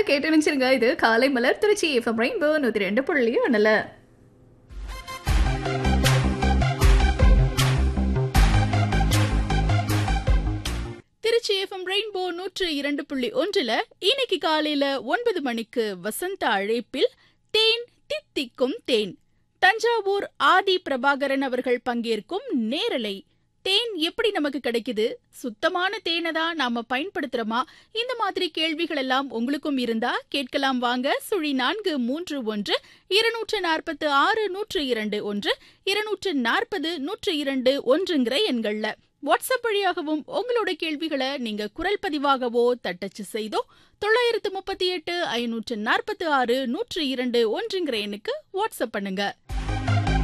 கேட்டு நினைச்சிருங்க இது காலை மலர் திருச்சி எஃப்எம் ரெயின்போ நூத்தி ரெண்டு புள்ளி ஒண்ணுல திருச்சி எஃப்எம் ரெயின்போ நூற்று இரண்டு புள்ளி ஒன்றுல இன்னைக்கு காலையில ஒன்பது மணிக்கு வசந்த அழைப்பில் தேன் தித்திக்கும் தேன் தஞ்சாவூர் ஆதி பிரபாகரன் அவர்கள் பங்கேற்கும் நேரலை தேன் எப்படி நமக்கு கிடைக்குது சுத்தமான தேனை தான் நாம பயன்படுத்துறோமா இந்த மாதிரி கேள்விகள் எல்லாம் உங்களுக்கும் இருந்தா கேட்கலாம் வாங்க சுழி நான்கு மூன்று ஒன்று இருநூற்று நாற்பத்து ஆறு நூற்று இரண்டு ஒன்று இருநூற்று நாற்பது நூற்று இரண்டு ஒன்றுங்கிற எண்கள்ல வாட்ஸ்அப் வழியாகவும் உங்களோட கேள்விகளை நீங்க குரல் பதிவாகவோ தட்டச்சு செய்தோ தொள்ளாயிரத்து முப்பத்தி எட்டு ஐநூற்று நாற்பத்தி ஆறு நூற்று இரண்டு ஒன்றுங்கிற எண்ணுக்கு வாட்ஸ்அப் பண்ணுங்க